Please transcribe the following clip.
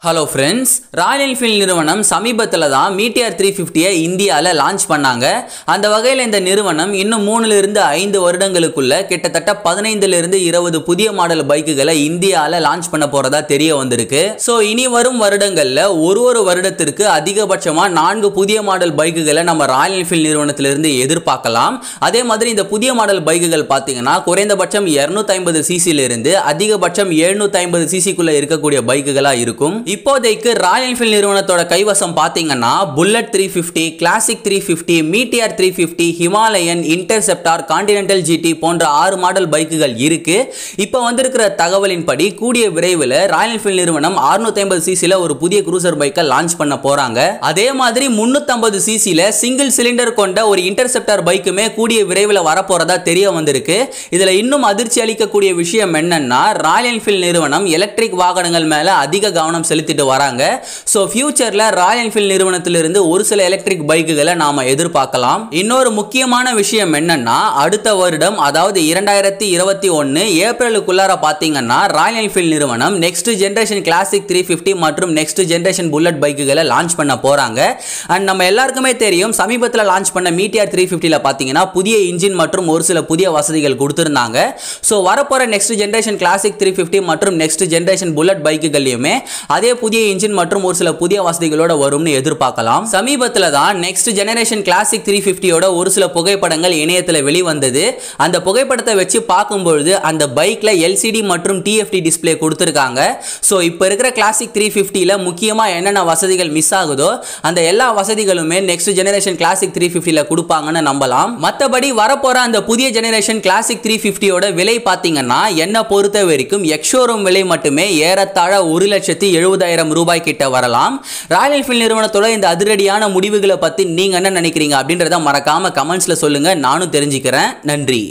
hello friends Royal Enfield நிறுவனம் சமீபத்தில் தான் மீட்டிஆர் த்ரீ ஃபிஃப்டியை இந்தியாவில் லான்ச் பண்ணாங்க அந்த வகையில் இந்த நிறுவனம் இன்னும் மூணுலேருந்து ஐந்து வருடங்களுக்குள்ள கிட்டத்தட்ட பதினைந்துலேருந்து இருபது புதிய மாடல் பைக்குகளை இந்தியாவில் லான்ச் பண்ண போகிறதா தெரிய வந்திருக்கு ஸோ இனி வரும் வருடங்களில் ஒரு ஒரு வருடத்திற்கு அதிகபட்சமாக நான்கு புதிய மாடல் பைக்குகளை நம்ம ராயல் என்ஃபீல்ட் நிறுவனத்திலிருந்து எதிர்பார்க்கலாம் அதே மாதிரி இந்த புதிய மாடல் பைக்குகள் பார்த்தீங்கன்னா குறைந்தபட்சம் இரநூத்தி ஐம்பது சிசிலிருந்து அதிகபட்சம் எழுநூத்தி ஐம்பது சிசிக்குள்ள இருக்கக்கூடிய பைக்குகளாக இருக்கும் இப்போதைக்கு ராயல் என்ஃபீல்ட் நிறுவனத்தோட கைவசம் பார்த்தீங்கன்னா Bullet three fifty Classic three fifty Meteor three fifty Himalayan Interceptor Continental GT போன்ற ஆறு மாடல் பைக்குகள் இருக்கு இப்போ வந்திருக்கிற தகவலின்படி கூடிய விரைவில் ராயல் என்ஃபீல்ட் நிறுவனம் 650 ஐம்பது சிசியில் ஒரு புதிய குரூசர் பைக்கை லான்ச் பண்ண போறாங்க அதே மாதிரி 350 சிசியில் சிங்கிள் சிலிண்டர் கொண்ட ஒரு இன்டர்செப்டார் பைக்குமே கூடிய விரைவில் வரப்போறதா தெரிய வந்திருக்கு இதுல இன்னும் அதிர்ச்சி அளிக்கக்கூடிய விஷயம் என்னன்னா ராயல் என்ஃபீல்ட் நிறுவனம் எலக்ட்ரிக் வாகனங்கள் மேல அதிக கவனம் செலுத்திட்டு வராங்க ஸோ ஃபியூச்சர்ல ராயல் என்ஃபீல்ட் நிறுவனத்திலிருந்து ஒரு சில எலக்ட்ரிக் பைக்குகளை நாம எதிர்பார்க்கலாம் இன்னொரு முக்கியமான விஷயம் என்னன்னா அடுத்த வருடம் அதாவது இரண்டாயிரத்தி இருபத்தி ஒன்று ஏப்ரலுக்குள்ளார பார்த்தீங்கன்னா ராயல் என்ஃபீல்ட் நிறுவனம் next generation Classic three fifty மற்றும் நெக்ஸ்ட் ஜென்ரேஷன் புல்லட் பைக்குகளை லான்ச் பண்ண போறாங்க அண்ட் நம்ம எல்லாருக்குமே தெரியும் சமீபத்தில் லான்ச் பண்ண மீட்டிஆர் த்ரீ ஃபிஃப்டியில் பார்த்தீங்கன்னா புதிய இன்ஜின் மற்றும் ஒரு சில புதிய வசதிகள் கொடுத்துருந்தாங்க ஸோ வரப்போகிற next generation Classic three fifty மற்றும் நெக்ஸ்ட் ஜென்ரேஷன் புல்லட் பைக்குகள்லையுமே அதே புதிய இன்ஜின் மற்றும் ஒரு சில புதிய வசதிகளோட வரும்னு எதிர்பார்க்கலாம் சமீபத்தில் தான் நெக்ஸ்ட் ஜெனரேஷன் கிளாசிக் த்ரீ ஃபிஃப்டியோட ஒரு சில புகைப்படங்கள் இணையத்தில் வெளிவந்தது அந்த புகைப்படத்தை வச்சு பார்க்கும்பொழுது அந்த பைக்கில் எல்சிடி மற்றும் டிஎஃப்டி டிஸ்ப்ளே கொடுத்துருக்காங்க ஸோ இப்போ இருக்கிற கிளாசிக் த்ரீ ஃபிஃப்டியில் முக்கியமாக என்னென்ன வசதிகள் மிஸ் ஆகுதோ அந்த எல்லா வசதிகளுமே நெக்ஸ்ட் ஜெனரேஷன் கிளாசிக் த்ரீ ஃபிஃப்டியில் கொடுப்பாங்கன்னு நம்பலாம் மற்றபடி வரப்போகிற அந்த புதிய ஜெனரேஷன் கிளாசிக் த்ரீ ஃபிஃப்டியோட விலை பார்த்தீங்கன்னா என்னை பொறுத்த வரைக்கும் எக்ஷோரூம் விலை மட்டுமே ஏறத்தாழ ஒரு லட்சத்தி எழுபதாயிரம் ரூபாய் கிட்ட வரலாம் ராயல் என்ஃபீல்ட் நிறுவனத்தோட இந்த அதிரடியான முடிவுகளை பற்றி நீங்கள் என்ன நினைக்கிறீங்க அப்படின்றத மறக்காம கமெண்ட்ஸில் சொல்லுங்கள் நானும் தெரிஞ்சுக்கிறேன் நன்றி